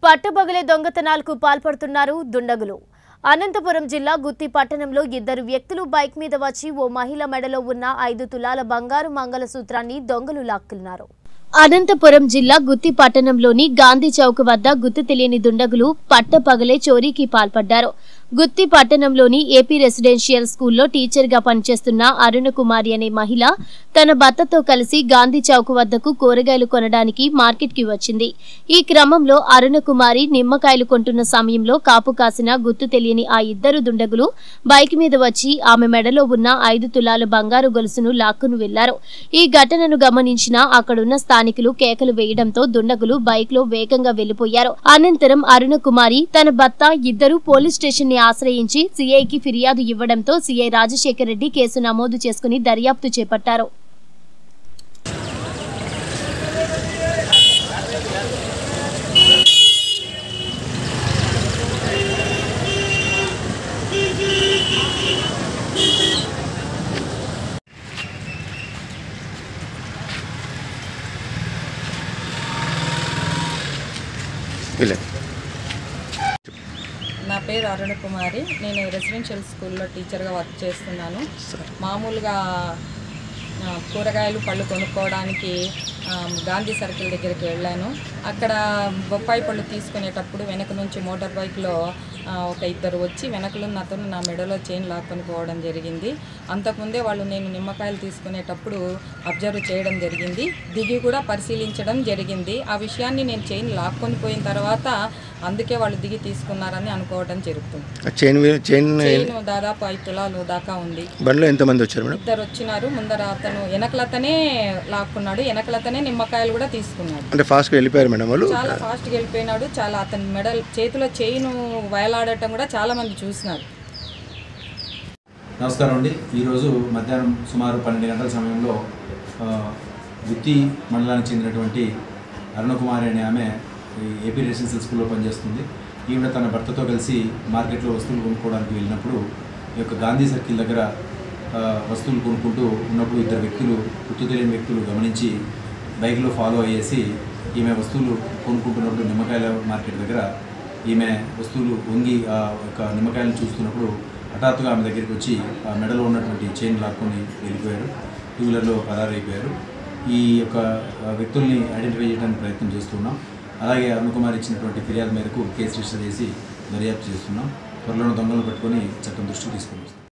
పట్టపగలే దొంగతనాలకు పాల్పడుతున్నారు దుండగులు అనంతపురం జిల్లా గుత్తి పట్టణంలో ఇద్దరు వ్యక్తులు బైక్ మీద వచ్చి ఓ మహిళ మెడలో ఉన్న ఐదు తులాల బంగారు మంగళసూత్రాన్ని దొంగలు లాక్కున్నారు అనంతపురం జిల్లా గుత్తి పట్టణంలోని గాంధీ చౌక్ వద్ద గుర్తు తెలియని దుండగులు పట్టపగలే చోరీకి పాల్పడ్డారు గుత్తి పట్టణంలోని ఏపీ రెసిడెన్షియల్ స్కూల్లో టీచర్ గా పనిచేస్తున్న అరుణ కుమారి అనే మహిళ తన భర్తతో కలిసి గాంధీ చౌక్ వద్దకు కూరగాయలు కొనడానికి మార్కెట్ కి వచ్చింది ఈ క్రమంలో అరుణ కుమారి నిమ్మకాయలు కొంటున్న సమయంలో కాపు కాసిన గుర్తు తెలియని ఆ ఇద్దరు దుండగులు బైక్ మీద వచ్చి ఆమె మెడలో ఉన్న ఐదు తులాల బంగారు గొలుసును లాక్కును వెళ్లారు ఈ ఘటనను గమనించిన అక్కడున్న స్థానికులు కేకలు వేయడంతో దుండగులు బైక్ లో వేగంగా వెళ్లిపోయారు అనంతరం అరుణ కుమారి తన భర్త ఇద్దరు పోలీస్ స్టేషన్ ని ఆశ్రయించి సీఐకి ఫిర్యాదు ఇవ్వడంతో సీఐ రాజశేఖర్ రెడ్డి కేసు నమోదు చేసుకుని దర్యాప్తు చేపట్టారు వీళ్ళే నా పేరు అరుణ కుమారి నేను రెసిడెన్షియల్ స్కూల్లో టీచర్గా వర్క్ చేస్తున్నాను మామూలుగా ఆ, కూరగాయలు పళ్ళు కొనుక్కోవడానికి ఆ, గాంధీ సర్కిల్ దగ్గరికి వెళ్ళాను అక్కడ బొప్పాయి పళ్ళు తీసుకునేటప్పుడు వెనక నుంచి మోటార్ బైక్లో ఆ, ఒక ఇద్దరు వచ్చి వెనకలున్న అతను నా మెడలో చైన్ లాక్కొని పోవడం జరిగింది అంతకుముందే వాళ్ళు నేను నిమ్మకాయలు తీసుకునేటప్పుడు అబ్జర్వ్ చేయడం జరిగింది దిగి కూడా పరిశీలించడం జరిగింది ఆ విషయాన్ని నేను చైన్ లాక్కొని పోయిన తర్వాత అందుకే వాళ్ళు దిగి తీసుకున్నారని అనుకోవడం జరుగుతుంది ఆ చైన్ వీ- చైన్ చైన్ దాదాపు ఐదు తులాలు దాకా ఉంది బండిలో ఎంతమంది వచ్చారు మేడం ఇద్దరు వచ్చినారు ముందర అతను వెనకలతనే లాక్కున్నాడు వెనకలతనే నిమ్మకాయలు కూడా తీసుకున్నాడు అంటే ఫాస్ట్గా వెళ్ళిపోయారు మేడం వాళ్ళు చాలా ఫాస్ట్గా వెళ్ళిపోయినాడు చాలా అతని మెడల్ చేతిలో చైన్ వేలాడటం కూడా చాలా మంది చూసినారు నమస్కారం అండి ఈరోజు మధ్యాహ్నం సుమారు పన్నెండు గంటల సమయంలో ఆ, గుత్తి మండలానికి చెందినటువంటి అరుణకుమారి అనే ఆమె ఈ ఏపీ రెసిడెన్షియల్ స్కూల్లో పనిచేస్తుంది ఈవిడ తన భర్తతో కలిసి మార్కెట్లో వస్తువులు కొనుక్కోవడానికి వెళ్ళినప్పుడు ఈ యొక్క గాంధీ సర్కిల్ దగ్గర ఆ, వస్తువులు కొనుక్కుంటూ ఉన్నప్పుడు ఇద్దరు వ్యక్తులు గుర్తు తెలియని వ్యక్తులు గమనించి బైక్లో ఫాలో అయ్యేసి ఈమె వస్తువులు కొనుక్కుంటున్నప్పుడు నిమ్మకాయల మార్కెట్ దగ్గర ఈమె వస్తువులు వంగి ఆ యొక్క నిమ్మకాయలను చూస్తున్నప్పుడు హఠాత్తుగా ఆమె దగ్గరికి వచ్చి ఆ మెడలో ఉన్నటువంటి చైన్ లాక్కొని వెళ్ళిపోయారు టూ వీలర్లో పరారైపోయారు ఈ యొక్క ఆ, వ్యక్తుల్ని ఐడెంటిఫై చేయడానికి ప్రయత్నం చేస్తున్నాం అలాగే అరుణ్ కుమార్ ఇచ్చినటువంటి ఫిర్యాదు మేరకు కేసు రిజిస్టర్ చేసి దర్యాప్తు చేస్తున్నాం త్వరలోనే దొంగలను పట్టుకొని చట్టం దృష్టికి తీసుకొని వస్తాం